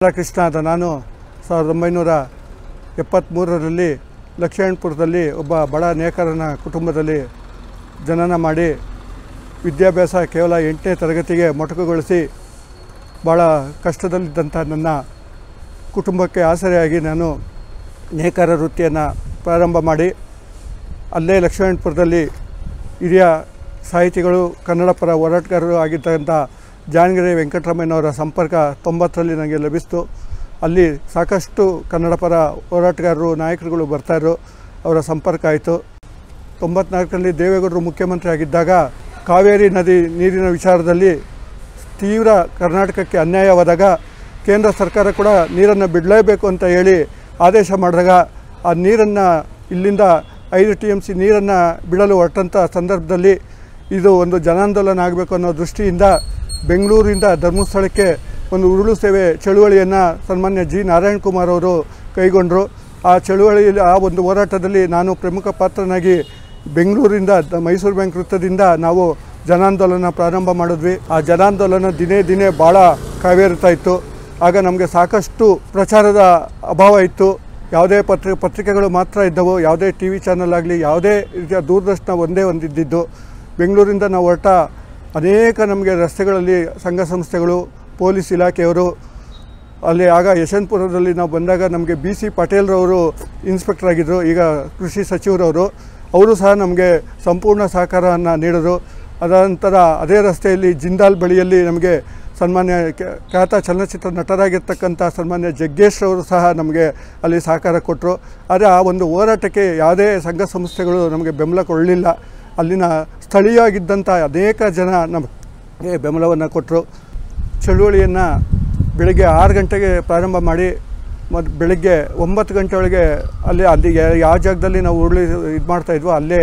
ಕೃಷ್ಣ ಆದ ನಾನು ಸಾವಿರದ ಒಂಬೈನೂರ ಎಪ್ಪತ್ತ್ಮೂರರಲ್ಲಿ ಲಕ್ಷ್ಮಣಪುರದಲ್ಲಿ ಒಬ್ಬ ಬಡ ನೇಕಾರನ ಕುಟುಂಬದಲ್ಲಿ ಜನನ ಮಾಡಿ ವಿದ್ಯಾಭ್ಯಾಸ ಕೇವಲ ಎಂಟನೇ ತರಗತಿಗೆ ಮೊಟಕುಗೊಳಿಸಿ ಭಾಳ ಕಷ್ಟದಲ್ಲಿದ್ದಂಥ ನನ್ನ ಕುಟುಂಬಕ್ಕೆ ಆಸರೆಯಾಗಿ ನಾನು ನೇಕಾರ ವೃತ್ತಿಯನ್ನು ಪ್ರಾರಂಭ ಮಾಡಿ ಅಲ್ಲೇ ಲಕ್ಷ್ಮಣಪುರದಲ್ಲಿ ಹಿರಿಯ ಸಾಹಿತಿಗಳು ಕನ್ನಡ ಪರ ಹೋರಾಟಗಾರರು ಆಗಿರ್ತಕ್ಕಂಥ ಜಾನಗಿರಿ ವೆಂಕಟರಾಮಯ್ಯನವರ ಸಂಪರ್ಕ ತೊಂಬತ್ತರಲ್ಲಿ ನನಗೆ ಲಭಿಸಿತು ಅಲ್ಲಿ ಸಾಕಷ್ಟು ಕನ್ನಡ ಪರ ಹೋರಾಟಗಾರರು ನಾಯಕರುಗಳು ಬರ್ತಾಯಿದ್ರು ಅವರ ಸಂಪರ್ಕ ಆಯಿತು ತೊಂಬತ್ನಾಲ್ಕರಲ್ಲಿ ದೇವೇಗೌಡರು ಮುಖ್ಯಮಂತ್ರಿ ಆಗಿದ್ದಾಗ ಕಾವೇರಿ ನದಿ ನೀರಿನ ವಿಚಾರದಲ್ಲಿ ತೀವ್ರ ಕರ್ನಾಟಕಕ್ಕೆ ಅನ್ಯಾಯವಾದಾಗ ಕೇಂದ್ರ ಸರ್ಕಾರ ಕೂಡ ನೀರನ್ನು ಬಿಡಲೇಬೇಕು ಅಂತ ಹೇಳಿ ಆದೇಶ ಮಾಡಿದಾಗ ಆ ನೀರನ್ನು ಇಲ್ಲಿಂದ ಐದು ಟಿ ಎಮ್ ಸಿ ನೀರನ್ನು ಬಿಡಲು ಹೊರಟಂಥ ಸಂದರ್ಭದಲ್ಲಿ ಇದು ಒಂದು ಜನಾಂದೋಲನ ಆಗಬೇಕು ಅನ್ನೋ ದೃಷ್ಟಿಯಿಂದ ಬೆಂಗಳೂರಿಂದ ಧರ್ಮಸ್ಥಳಕ್ಕೆ ಒಂದು ಉರುಳು ಸೇವೆ ಚಳುವಳಿಯನ್ನು ಸನ್ಮಾನ್ಯ ಜಿ ನಾರಾಯಣ್ ಕುಮಾರ್ ಅವರು ಕೈಗೊಂಡರು ಆ ಚಳುವಳಿಯಲ್ಲಿ ಆ ಒಂದು ಹೋರಾಟದಲ್ಲಿ ನಾನು ಪ್ರಮುಖ ಪಾತ್ರನಾಗಿ ಬೆಂಗಳೂರಿಂದ ದ- ಮೈಸೂರು ಬ್ಯಾಂಕ್ ವೃತ್ತದಿಂದ ನಾವು ಜನಾಂದೋಲನ ಪ್ರಾರಂಭ ಮಾಡಿದ್ವಿ ಆ ಜನಾಂದೋಲನ ದಿನೇ ದಿನೇ ಭಾಳ ಕಾವೇರುತ್ತಾ ಇತ್ತು ಆಗ ನಮಗೆ ಸಾಕಷ್ಟು ಪ್ರಚಾರದ ಅಭಾವ ಇತ್ತು ಯಾವುದೇ ಪತ್ರಿ ಪತ್ರಿಕೆಗಳು ಮಾತ್ರ ಇದ್ದವು ಯಾವುದೇ ಟಿ ವಿ ಚಾನಲ್ ಆಗಲಿ ಯಾವುದೇ ರೀತಿಯ ದೂರದರ್ಶನ ಒಂದೇ ಒಂದಿದ್ದಿದ್ದು ಬೆಂಗಳೂರಿಂದ ನಾವು ಹೊರಟ ಅನೇಕ ನಮಗೆ ರಸ್ತೆಗಳಲ್ಲಿ ಸಂಘ ಸಂಸ್ಥೆಗಳು ಪೊಲೀಸ್ ಇಲಾಖೆಯವರು ಅಲ್ಲಿ ಆಗ ಯಶವಂತಪುರದಲ್ಲಿ ನಾವು ಬಂದಾಗ ನಮಗೆ ಬಿ ಸಿ ಪಟೇಲ್ರವರು ಇನ್ಸ್ಪೆಕ್ಟರ್ ಆಗಿದ್ದರು ಈಗ ಕೃಷಿ ಸಚಿವರವರು ಅವರು ಸಹ ನಮಗೆ ಸಂಪೂರ್ಣ ಸಹಕಾರವನ್ನು ನೀಡಿದರು ಅದರ ನಂತರ ಅದೇ ರಸ್ತೆಯಲ್ಲಿ ಜಿಂದಾಲ್ ಬಳಿಯಲ್ಲಿ ನಮಗೆ ಸನ್ಮಾನ್ಯ ಖ್ಯಾ- ಖ್ಯಾತ ಚಲನಚಿತ್ರ ನಟರಾಗಿರ್ತಕ್ಕಂಥ ಸನ್ಮಾನ್ಯ ಜಗ್ಗೇಶ್ ಅವರು ಸಹ ನಮಗೆ ಅಲ್ಲಿ ಸಹಕಾರ ಕೊಟ್ಟರು ಆದರೆ ಆ ಒಂದು ಹೋರಾಟಕ್ಕೆ ಯಾವುದೇ ಸಂಘ ಸಂಸ್ಥೆಗಳು ನಮಗೆ ಬೆಂಬಲ ಕೊಡಲಿಲ್ಲ ಅಲ್ಲಿನ ಸ್ಥಳೀಯವಾಗಿದ್ದಂಥ ಅನೇಕ ಜನ ನಮಗೆ ಬೆಂಬಲವನ್ನು ಕೊಟ್ಟರು ಚಳುವಳಿಯನ್ನು ಬೆಳಗ್ಗೆ ಆರು ಗಂಟೆಗೆ ಪ್ರಾರಂಭ ಮಾಡಿ ಮತ್ತು ಬೆಳಗ್ಗೆ ಒಂಬತ್ತು ಗಂಟೆ ಒಳಗೆ ಅಲ್ಲಿ ಅಲ್ಲಿ ಯಾ- ಯಾವ ಜಾಗದಲ್ಲಿ ನಾವು ಉರುಳಿ ಇದು ಮಾಡ್ತಾಯಿದ್ವೋ ಅಲ್ಲೇ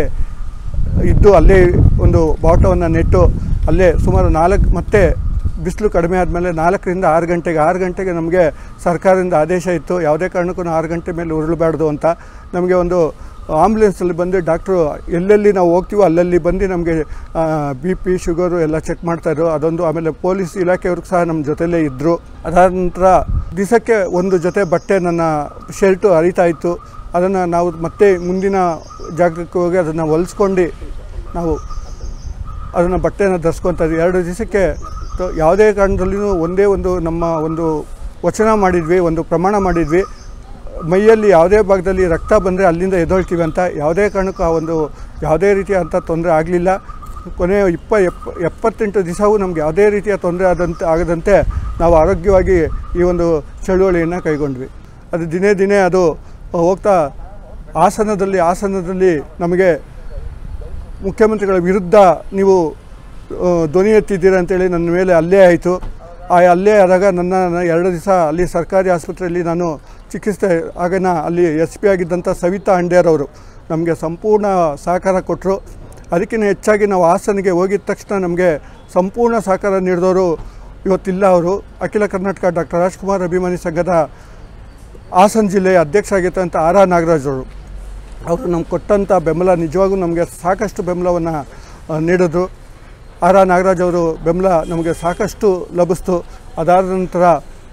ಇದ್ದು ಅಲ್ಲೇ ಒಂದು ಬಾವುಟವನ್ನು ನೆಟ್ಟು ಅಲ್ಲೇ ಸುಮಾರು ನಾಲ್ಕು ಮತ್ತೆ ಬಿಸಿಲು ಕಡಿಮೆ ಆದಮೇಲೆ ನಾಲ್ಕರಿಂದ ಆರು ಗಂಟೆಗೆ ಆರು ಗಂಟೆಗೆ ನಮಗೆ ಸರ್ಕಾರದಿಂದ ಆದೇಶ ಇತ್ತು ಯಾವುದೇ ಕಾರಣಕ್ಕೂ ಆರು ಗಂಟೆ ಮೇಲೆ ಉರುಳಬಾರ್ದು ಅಂತ ನಮಗೆ ಒಂದು ಆಂಬುಲೆನ್ಸಲ್ಲಿ ಬಂದು ಡಾಕ್ಟ್ರು ಎಲ್ಲೆಲ್ಲಿ ನಾವು ಹೋಗ್ತೀವೋ ಅಲ್ಲಲ್ಲಿ ಬಂದು ನಮಗೆ ಬಿ ಪಿ ಶುಗರು ಎಲ್ಲ ಚೆಕ್ ಮಾಡ್ತಾಯಿದ್ರು ಅದೊಂದು ಆಮೇಲೆ ಪೊಲೀಸ್ ಇಲಾಖೆಯವ್ರಿಗೆ ಸಹ ನಮ್ಮ ಜೊತೆಲೇ ಇದ್ದರು ಅದಾದ ನಂತರ ದಿವಸಕ್ಕೆ ಒಂದು ಜೊತೆ ಬಟ್ಟೆ ನನ್ನ ಶರ್ಟು ಹರಿತಾ ಇತ್ತು ಅದನ್ನು ನಾವು ಮತ್ತೆ ಮುಂದಿನ ಜಾಗಕ್ಕೆ ಹೋಗಿ ಅದನ್ನು ಹೊಲಿಸ್ಕೊಂಡು ನಾವು ಅದನ್ನು ಬಟ್ಟೆಯನ್ನು ಧರಿಸ್ಕೊತಾ ಇದ್ವಿ ಎರಡು ದಿವಸಕ್ಕೆ ತ- ಯಾವುದೇ ಕಾರಣದಲ್ಲಿಯೂ ಒಂದೇ ಒಂದು ನಮ್ಮ ಒಂದು ವಚನ ಮಾಡಿದ್ವಿ ಒಂದು ಪ್ರಮಾಣ ಮಾಡಿದ್ವಿ ಮೈಯಲ್ಲಿ ಯಾವುದೇ ಭಾಗದಲ್ಲಿ ರಕ್ತ ಬಂದರೆ ಅಲ್ಲಿಂದ ಎದ್ದೊಳ್ತೀವಿ ಅಂತ ಯಾವುದೇ ಕಾರಣಕ್ಕೂ ಆ ಒಂದು ಯಾವುದೇ ರೀತಿಯ ಅಂಥ ತೊಂದರೆ ಆಗಲಿಲ್ಲ ಕೊನೆಯ ಇಪ್ಪ ಎಪ್ಪ ಎಪ್ಪತ್ತೆಂಟು ದಿವಸವೂ ನಮ್ಗೆ ಯಾವುದೇ ರೀತಿಯ ತೊಂದರೆ ಆದಂತೆ ಆಗದಂತೆ ನಾವು ಆರೋಗ್ಯವಾಗಿ ಈ ಒಂದು ಚಳುವಳಿಯನ್ನು ಕೈಗೊಂಡ್ವಿ ಅದು ದಿನೇ ದಿನೇ ಅದು ಹೋಗ್ತಾ ಹಾಸನದಲ್ಲಿ ಹಾಸನದಲ್ಲಿ ನಮಗೆ ಮುಖ್ಯಮಂತ್ರಿಗಳ ವಿರುದ್ಧ ನೀವು ಆ, ಧ್ವನಿ ಎತ್ತಿದ್ದೀರಾ ಅಂತೇಳಿ ನನ್ನ ಮೇಲೆ ಅಲ್ಲೇ ಆಯಿತು ಆ ಅಲ್ಲೇ ಆದಾಗ ನನ್ನ ನನ್ನ ಎರಡು ದಿವಸ ಅಲ್ಲಿ ಸರ್ಕಾರಿ ಆಸ್ಪತ್ರೆಯಲ್ಲಿ ನಾನು ಚಿಕಿತ್ಸೆ ಆಗನ ಅಲ್ಲಿ ಎಸ್ ಪಿ ಆಗಿದ್ದಂಥ ಸವಿತಾ ಅಂಡೇರವರು ನಮಗೆ ಸಂಪೂರ್ಣ ಸಹಕಾರ ಕೊಟ್ಟರು ಅದಕ್ಕಿಂತ ಹೆಚ್ಚಾಗಿ ನಾವು ಹಾಸನಿಗೆ ಹೋಗಿದ ತಕ್ಷಣ ನಮಗೆ ಸಂಪೂರ್ಣ ಸಹಕಾರ ನೀಡಿದವರು ಇವತ್ತಿಲ್ಲ ಅವರು ಅಖಿಲ ಕರ್ನಾಟಕ ಡಾಕ್ಟರ್ ರಾಜ್ಕುಮಾರ್ ಅಭಿಮಾನಿ ಸಂಘದ ಹಾಸನ ಜಿಲ್ಲೆಯ ಅಧ್ಯಕ್ಷ ಆಗಿರ್ತಂಥ ಆರ್ ಆರ್ ನಾಗರಾಜ್ ಅವರು ಅವರು ನಮ್ಗೆ ಕೊಟ್ಟಂಥ ಬೆಂಬಲ ನಿಜವಾಗೂ ನಮಗೆ ಸಾಕಷ್ಟು ಬೆಂಬಲವನ್ನು ನೀಡಿದ್ರು ಆರ್ ಆರ್ ನಾಗರಾಜ್ ಅವರು ಬೆಂಬಲ ನಮಗೆ ಸಾಕಷ್ಟು ಲಭಿಸ್ತು ಅದಾದ ನಂತರ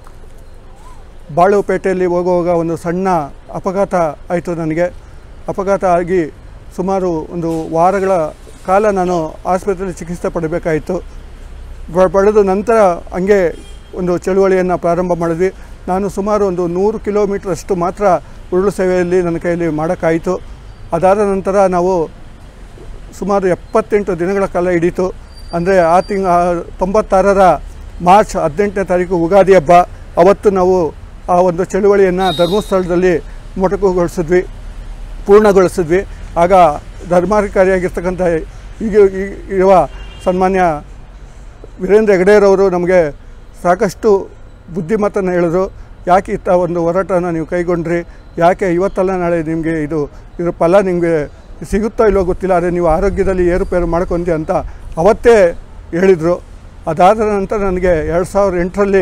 ಬಾಳುಪೇಟೆಯಲ್ಲಿ ಹೋಗುವಾಗ ಒಂದು ಸಣ್ಣ ಅಪಘಾತ ಆಯಿತು ನನಗೆ ಅಪಘಾತ ಆಗಿ ಸುಮಾರು ಒಂದು ವಾರಗಳ ಕಾಲ ನಾನು ಆಸ್ಪತ್ರೆಯಲ್ಲಿ ಚಿಕಿತ್ಸೆ ಪಡಬೇಕಾಯಿತು ಬ- ಪಡೆದು ನಂತರ ಹಂಗೆ ಒಂದು ಚಳುವಳಿಯನ್ನು ಪ್ರಾರಂಭ ಮಾಡಿದ್ವಿ ನಾನು ಸುಮಾರು ಒಂದು ನೂರು ಕಿಲೋಮೀಟ್ರ್ ಅಷ್ಟು ಮಾತ್ರ ಉರುಳು ಸೇವೆಯಲ್ಲಿ ನನ್ನ ಕೈಯಲ್ಲಿ ಮಾಡೋಕ್ಕಾಯಿತು ಅದಾದ ನಂತರ ನಾವು ಸುಮಾರು ಎಪ್ಪತ್ತೆಂಟು ದಿನಗಳ ಕಾಲ ಹಿಡೀತು ಅಂದರೆ ಆ ತಿಂಗ ಆ ತೊಂಬತ್ತಾರರ ಮಾರ್ಚ್ ಹದಿನೆಂಟನೇ ತಾರೀಕು ಉಗಾದಿ ಹಬ್ಬ ಅವತ್ತು ನಾವು ಆ ಒಂದು ಚಳುವಳಿಯನ್ನು ಧರ್ಮಸ್ಥಳದಲ್ಲಿ ಮೊಟಕುಗೊಳಿಸಿದ್ವಿ ಪೂರ್ಣಗೊಳಿಸಿದ್ವಿ ಆಗ ಧರ್ಮಾಧಿಕಾರಿಯಾಗಿರ್ತಕ್ಕಂಥ ಈಗ ಈ- ಇರುವ ಸನ್ಮಾನ್ಯ ವೀರೇಂದ್ರ ಹೆಗಡೆಯರವರು ನಮಗೆ ಸಾಕಷ್ಟು ಬುದ್ಧಿಮತನ್ನು ಹೇಳಿದ್ರು ಯಾಕೆ ಇತ್ತ ಒಂದು ಹೋರಾಟನ ನೀವು ಕೈಗೊಂಡ್ರಿ ಯಾಕೆ ಇವತ್ತಲ್ಲ ನಾಳೆ ನಿಮಗೆ ಇದು ಇದ್ರ ಫಲ ನಿಮಗೆ ಸಿಗುತ್ತೋ ಇಲ್ಲೋ ಗೊತ್ತಿಲ್ಲ ಆದರೆ ನೀವು ಆರೋಗ್ಯದಲ್ಲಿ ಏರುಪೇರು ಮಾಡ್ಕೊಂಡಿ ಅಂತ ಅವತ್ತೇ ಹೇಳಿದರು ಅದಾದ ನಂತರ ನನಗೆ ಎರಡು ಸಾವಿರದ ಎಂಟರಲ್ಲಿ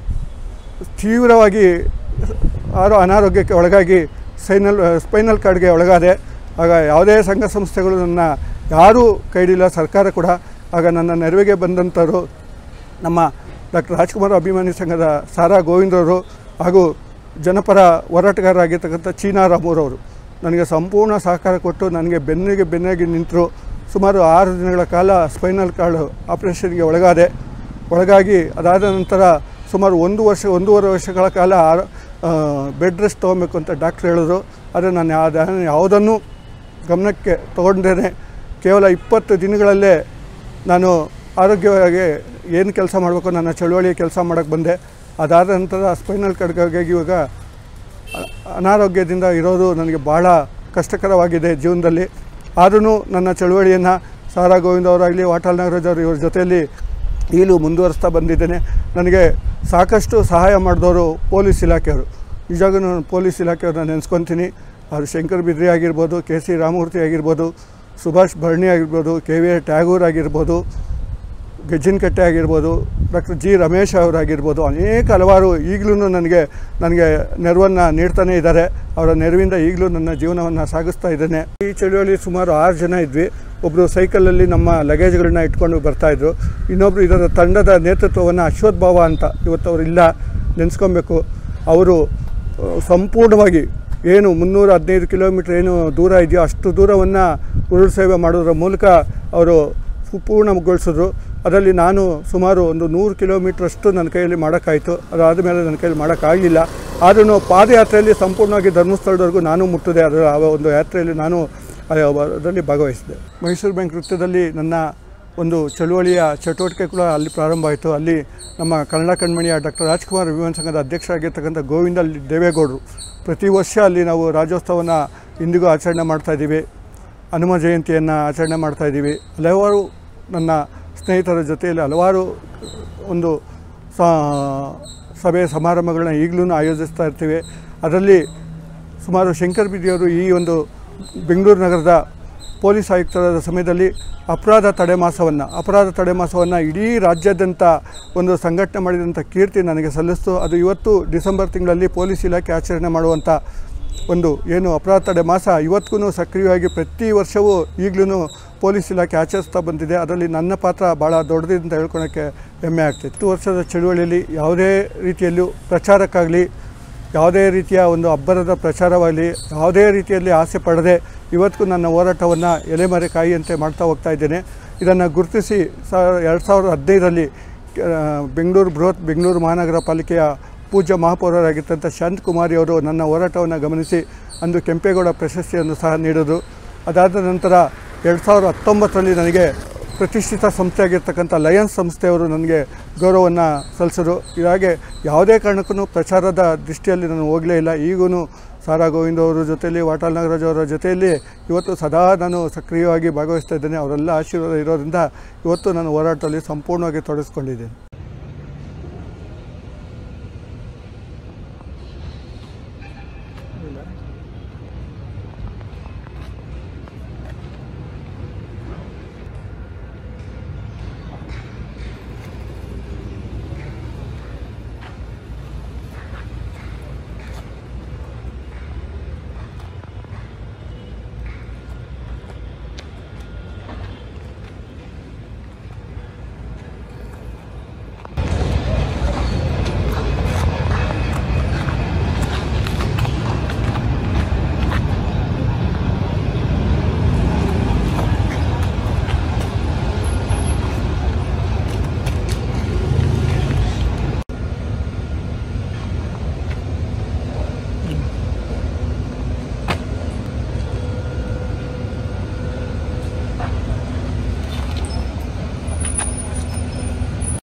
ತೀವ್ರವಾಗಿ ಆರೋ ಅನಾರೋಗ್ಯಕ್ಕೆ ಒಳಗಾಗಿ ಸೈನಲ್ ಸ್ಪೈನಲ್ ಕಾರ್ಡ್ಗೆ ಒಳಗಾದೆ ಆಗ ಯಾವುದೇ ಸಂಘ ಸಂಸ್ಥೆಗಳು ನನ್ನ ಯಾರೂ ಕೈ ಹಿಡಿಲ್ಲ ಸರ್ಕಾರ ಕೂಡ ಆಗ ನನ್ನ ನೆರವಿಗೆ ಬಂದಂಥವ್ರು ನಮ್ಮ ಡಾಕ್ಟರ್ ರಾಜ್ಕುಮಾರ್ ಅಭಿಮಾನಿ ಸಂಘದ ಸಾರಾ ಗೋವಿಂದವರು ಹಾಗೂ ಜನಪರ ಹೋರಾಟಗಾರರಾಗಿರ್ತಕ್ಕಂಥ ಚೀನಾ ರಾಮೂರವರು ನನಗೆ ಸಂಪೂರ್ಣ ಸಹಕಾರ ಕೊಟ್ಟು ನನಗೆ ಬೆನ್ನಿಗೆ ಬೆನ್ನಾಗಿ ನಿಂತರು ಸುಮಾರು ಆರು ದಿನಗಳ ಕಾಲ ಸ್ಪೈನಲ್ ಕಾರ್ಡ್ ಆಪರೇಷನ್ಗೆ ಒಳಗಾದೆ ಒಳಗಾಗಿ ಅದಾದ ನಂತರ ಸುಮಾರು ಒಂದು ವರ್ಷ ಒಂದೂವರೆ ವರ್ಷಗಳ ಕಾಲ ಆರ- ಆ, ಬೆಡ್ ರೆಸ್ಟ್ ತೊಗೊಬೇಕು ಅಂತ ಡಾಕ್ಟ್ರ್ ಹೇಳಿದ್ರು ಆದರೆ ನಾನು ಯಾವ್ದು ಯಾವುದನ್ನು ಗಮನಕ್ಕೆ ತೊಗೊಂಡೇನೆ ಕೇವಲ ಇಪ್ಪತ್ತು ದಿನಗಳಲ್ಲೇ ನಾನು ಆರೋಗ್ಯವಾಗಿ ಏನು ಕೆಲಸ ಮಾಡಬೇಕು ನನ್ನ ಚಳುವಳಿ ಕೆಲಸ ಮಾಡೋಕ್ಕೆ ಬಂದೆ ಅದಾದ ನಂತರ ಸ್ಪೈನಲ್ ಕಾರ್ಡ್ಗಾಗಿ ಇವಾಗ ಅ- ಅನಾರೋಗ್ಯದಿಂದ ಇರೋದು ನನಗೆ ಭಾಳ ಕಷ್ಟಕರವಾಗಿದೆ ಜೀವನದಲ್ಲಿ ಆದ್ರೂ ನನ್ನ ಚಳುವಳಿಯನ್ನು ಸಾರಾ ಗೋವಿಂದ ಅವರಾಗಲಿ ವಾಟಾಳ್ ನಾಗರಾಜ್ ಅವರು ಇವ್ರ ಜೊತೆಯಲ್ಲಿ ಈಗಲೂ ಮುಂದುವರಿಸ್ತಾ ಬಂದಿದ್ದೇನೆ ನನಗೆ ಸಾಕಷ್ಟು ಸಹಾಯ ಮಾಡಿದವರು ಪೊಲೀಸ್ ಇಲಾಖೆಯವರು ನಿಜವಾಗೂ ನಾನು ಪೊಲೀಸ್ ಇಲಾಖೆಯವ್ರನ್ನ ನೆನೆಸ್ಕೊತೀನಿ ಅವರು ಶಂಕರ್ ಬಿದ್ರಿ ಆಗಿರ್ಬೋದು ಕೆ ಸಿ ರಾಮಮೂರ್ತಿ ಆಗಿರ್ಬೋದು ಸುಭಾಷ್ ಭರಣಿ ಆಗಿರ್ಬೋದು ಕೆ ವಿ ಎ ಟ್ಯಾಗೂರ್ ಆಗಿರ್ಬೋದು ಗೆಜ್ಜಿನಕಟ್ಟೆ ಆಗಿರ್ಬೋದು ಡಾಕ್ಟರ್ ಜಿ ರಮೇಶ್ ಅವರಾಗಿರ್ಬೋದು ಅನೇಕ ಹಲವಾರು ಈಗಲೂ ನನಗೆ ನನಗೆ ನೆರವನ್ನು ನೀಡ್ತಾನೇ ಇದ್ದಾರೆ ಅವರ ನೆರವಿಂದ ಈಗಲೂ ನನ್ನ ಜೀವನವನ್ನು ಸಾಗಿಸ್ತಾ ಇದ್ದೇನೆ ಈ ಚಳುವಳಿ ಸುಮಾರು ಆರು ಜನ ಇದ್ವಿ ಒಬ್ಬರು ಸೈಕಲಲ್ಲಿ ನಮ್ಮ ಲಗೇಜ್ಗಳನ್ನ ಇಟ್ಕೊಂಡು ಬರ್ತಾಯಿದ್ರು ಇನ್ನೊಬ್ಬರು ಇದರ ತಂಡದ ನೇತೃತ್ವವನ್ನು ಅಶ್ವಥ್ ಭಾವ ಅಂತ ಇವತ್ತು ಅವರು ಇಲ್ಲ ನೆನೆಸ್ಕೊಬೇಕು ಅವರು ಆ, ಸಂಪೂರ್ಣವಾಗಿ ಏನು ಮುನ್ನೂರ ಹದಿನೈದು ಕಿಲೋಮೀಟ್ರ್ ಏನು ದೂರ ಇದೆಯೋ ಅಷ್ಟು ದೂರವನ್ನು ಉರುಳು ಸೇವೆ ಮಾಡೋದ್ರ ಮೂಲಕ ಅವರು ಪೂರ್ಣಗೊಳಿಸಿದ್ರು ಅದರಲ್ಲಿ ನಾನು ಸುಮಾರು ಒಂದು ನೂರು ಕಿಲೋಮೀಟ್ರಷ್ಟು ನನ್ನ ಕೈಯಲ್ಲಿ ಮಾಡೋಕ್ಕಾಯಿತು ಅದಾದ ಮೇಲೆ ನನ್ನ ಕೈಯಲ್ಲಿ ಮಾಡೋಕ್ಕಾಗಲಿಲ್ಲ ಆದ್ರೂ ಪಾದಯಾತ್ರೆಯಲ್ಲಿ ಸಂಪೂರ್ಣವಾಗಿ ಧರ್ಮಸ್ಥಳದವರೆಗೂ ನಾನು ಮುಟ್ಟಿದೆ ಅದರ ಆ ಒಂದು ಯಾತ್ರೆಯಲ್ಲಿ ನಾನು ಅದರಲ್ಲಿ ಭಾಗವಹಿಸಿದೆ ಮೈಸೂರು ಬ್ಯಾಂಕ್ ವೃತ್ತದಲ್ಲಿ ನನ್ನ ಒಂದು ಚಳುವಳಿಯ ಚಟುವಟಿಕೆ ಕೂಡ ಅಲ್ಲಿ ಪ್ರಾರಂಭ ಆಯಿತು ಅಲ್ಲಿ ನಮ್ಮ ಕನ್ನಡ ಕಣ್ಮಣಿಯ ಡಾಕ್ಟರ್ ರಾಜ್ಕುಮಾರ್ ಅಭಿಮಾನ ಸಂಘದ ಅಧ್ಯಕ್ಷರಾಗಿರ್ತಕ್ಕಂಥ ಗೋವಿಂದ ಅಲ್ಲಿ ದೇವೇಗೌಡರು ಪ್ರತಿ ವರ್ಷ ಅಲ್ಲಿ ನಾವು ರಾಜ್ಯೋತ್ಸವನ ಇಂದಿಗೂ ಆಚರಣೆ ಮಾಡ್ತಾ ಇದ್ದೀವಿ ಹನುಮ ಜಯಂತಿಯನ್ನು ಆಚರಣೆ ಮಾಡ್ತಾ ಇದ್ದೀವಿ ಹಲವಾರು ನನ್ನ ಸ್ನೇಹಿತರ ಜೊತೆಯಲ್ಲಿ ಹಲವಾರು ಒಂದು ಸ ಸಭೆ ಸಮಾರಂಭಗಳನ್ನ ಈಗಲೂ ಆಯೋಜಿಸ್ತಾ ಇರ್ತೀವಿ ಅದರಲ್ಲಿ ಸುಮಾರು ಶಂಕರ್ ಬಿದಿಯವರು ಈ ಒಂದು ಬೆಂಗಳೂರು ನಗರದ ಪೊಲೀಸ್ ಆಯುಕ್ತರಾದ ಸಮಯದಲ್ಲಿ ಅಪರಾಧ ತಡೆ ಮಾಸವನ್ನು ಅಪರಾಧ ತಡೆ ಮಾಸವನ್ನು ಇಡೀ ರಾಜ್ಯಾದ್ಯಂತ ಒಂದು ಸಂಘಟನೆ ಮಾಡಿದಂಥ ಕೀರ್ತಿ ನನಗೆ ಸಲ್ಲಿಸ್ತು ಅದು ಇವತ್ತು ಡಿಸೆಂಬರ್ ತಿಂಗಳಲ್ಲಿ ಪೊಲೀಸ್ ಇಲಾಖೆ ಆಚರಣೆ ಮಾಡುವಂಥ ಒಂದು ಏನು ಅಪರಾಧ ತಡೆ ಮಾಸ ಇವತ್ತಿಗೂ ಸಕ್ರಿಯವಾಗಿ ಪ್ರತಿ ವರ್ಷವೂ ಈಗಲೂ ಪೊಲೀಸ್ ಇಲಾಖೆ ಆಚರಿಸ್ತಾ ಬಂದಿದೆ ಅದರಲ್ಲಿ ನನ್ನ ಪಾತ್ರ ಭಾಳ ದೊಡ್ಡದು ಅಂತ ಹೇಳ್ಕೊಳಕ್ಕೆ ಹೆಮ್ಮೆ ಆಗ್ತಿತ್ತು ಹತ್ತು ವರ್ಷದ ಚಳುವಳಿಯಲ್ಲಿ ಯಾವುದೇ ರೀತಿಯಲ್ಲೂ ಪ್ರಚಾರಕ್ಕಾಗಲಿ ಯಾವುದೇ ರೀತಿಯ ಒಂದು ಅಬ್ಬರದ ಪ್ರಚಾರವಾಗಲಿ ಯಾವುದೇ ರೀತಿಯಲ್ಲಿ ಆಸೆ ಪಡದೆ ಇವತ್ತಿಗೂ ನನ್ನ ಹೋರಾಟವನ್ನು ಎಲೆಮರೆ ಕಾಯಿಯಂತೆ ಮಾಡ್ತಾ ಹೋಗ್ತಾ ಇದ್ದೇನೆ ಇದನ್ನು ಗುರುತಿಸಿ ಸ ಎರಡು ಸಾವಿರದ ಹದಿನೈದರಲ್ಲಿ ಆ, ಬೆಂಗಳೂರು ಬೃಹತ್ ಬೆಂಗಳೂರು ಮಹಾನಗರ ಪಾಲಿಕೆಯ ಪೂಜ್ಯ ಮಹಾಪೌರರಾಗಿದ್ದಂಥ ಶಾಂತಕುಮಾರಿ ಅವರು ನನ್ನ ಹೋರಾಟವನ್ನು ಗಮನಿಸಿ ಅಂದು ಕೆಂಪೇಗೌಡ ಪ್ರಶಸ್ತಿಯನ್ನು ಸಹ ನೀಡಿದರು ಅದಾದ ನಂತರ ಎರಡು ಸಾವಿರದ ಹತ್ತೊಂಬತ್ತರಲ್ಲಿ ನನಗೆ ಪ್ರತಿಷ್ಠಿತ ಸಂಸ್ಥೆಯಾಗಿರ್ತಕ್ಕಂಥ ಲಯನ್ಸ್ ಸಂಸ್ಥೆಯವರು ನನಗೆ ಗೌರವವನ್ನು ಸಲ್ಲಿಸಿದ್ರು ಹೀಗಾಗಿ ಯಾವುದೇ ಕಾರಣಕ್ಕೂ ಪ್ರಚಾರದ ದೃಷ್ಟಿಯಲ್ಲಿ ನಾನು ಹೋಗಲೇ ಇಲ್ಲ ಈಗೂ ಸಾರಾ ಗೋವಿಂದ ಅವರ ಜೊತೆಯಲ್ಲಿ ವಾಟಾಳ್ ನಾಗರಾಜ್ ಅವರ ಜೊತೆಯಲ್ಲಿ ಇವತ್ತು ಸದಾ ನಾನು ಸಕ್ರಿಯವಾಗಿ ಭಾಗವಹಿಸ್ತಾ ಇದ್ದೇನೆ ಅವರೆಲ್ಲ ಆಶೀರ್ವಾದ ಇರೋದ್ರಿಂದ ಇವತ್ತು ನಾನು ಹೋರಾಟದಲ್ಲಿ ಸಂಪೂರ್ಣವಾಗಿ ತೊಡಗಿಸ್ಕೊಂಡಿದ್ದೇನೆ